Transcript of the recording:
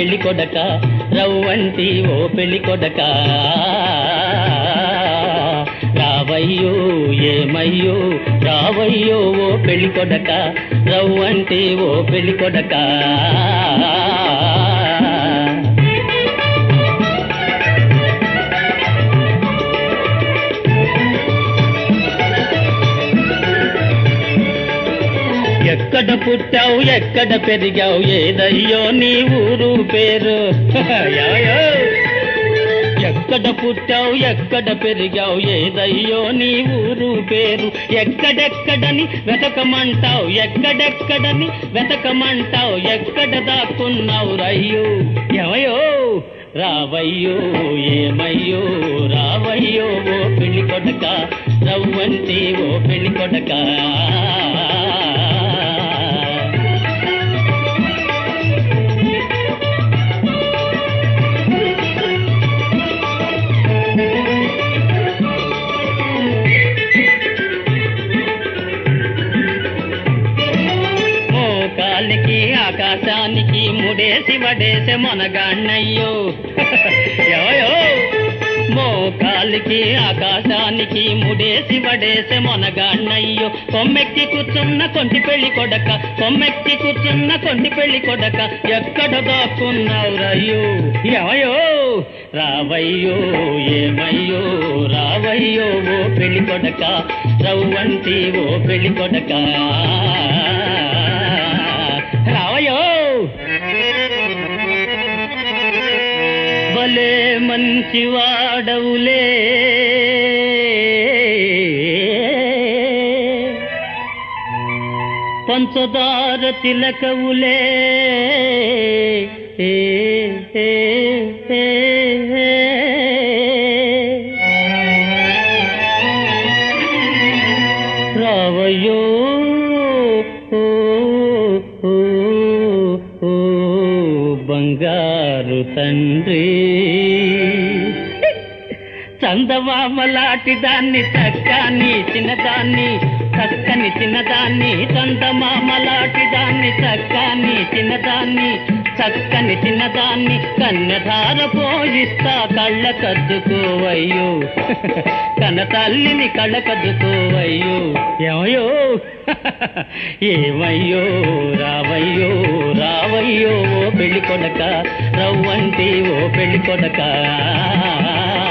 పెళ్లి కొడక రవ్వంటి ఓ పెళ్లి కొడక రావయ్యో ఏమయ్యో రావయ్యో ఓ పెళ్లి కొడక రవ్వంటి ఓ పెళ్లి కొడక ఎక్కడ పుట్టావు ఎక్కడ పెరిగావు ఏదయ్యో నీ ఊరు పేరు ఎవయో? ఎక్కడ పుట్టావు ఎక్కడ పెరిగావు ఏదయ్యో నీ ఊరు పేరు ఎక్కడెక్కడని వెతకమంటావు ఎక్కడెక్కడని వెతకమంటావు ఎక్కడ దాక్కున్నావు రయ్యో ఎవయో రావయ్యో ఏమయ్యో రావయ్యో ఓ పెళ్లి కొడక రవ్వంటి ఓ పెళ్లి కొడక మోకాలికి ఆకాశానికి ముడేసి వడేసే మనగాన్నయ్యో ఎవయో మోకాలికి ఆకాశానికి ముడేసి వడేసే మనగాన్నయ్యో కొమ్మెక్కి కూర్చున్న కొంటి పెళ్లి కొడక కొమ్మెక్కి కూర్చున్న కొంటి పెళ్లి కొడక ఎక్కడ దాక్కున్నావు రయ్యో ఎవయో రావయ్యో ఏమయ్యో రావయ్యో ఓ పెళ్లి కొడక రవ్వంటి ఓ పెళ్లి కొడక రావయ్యో భలే మంచి వాడవులే పంచదార తిలకవులే ఏ, ఏ, ఏ, ఏ. రావయ్యో ఓ, ఓ, ఓ, బంగారు తండ్రి చందమామలాంటి దాన్ని చక్కని చిన్నదాన్ని చక్కని చిన్నదాన్ని చందమామలాంటి దాన్ని చక్కని చిన్నదాన్ని చక్కని చిన్నదాన్ని కన్నధార పోయిస్తా కళ్ళ కద్దుకోవయ్యో కన్న తల్లిని కళ్ళ కద్దుకోవయ్యో ఏమయ్యో ఏమయ్యో రావయ్యో రావయ్యో ఓ పెళ్లి కొడక రవ్వంటి ఓ పెళ్లి కొడక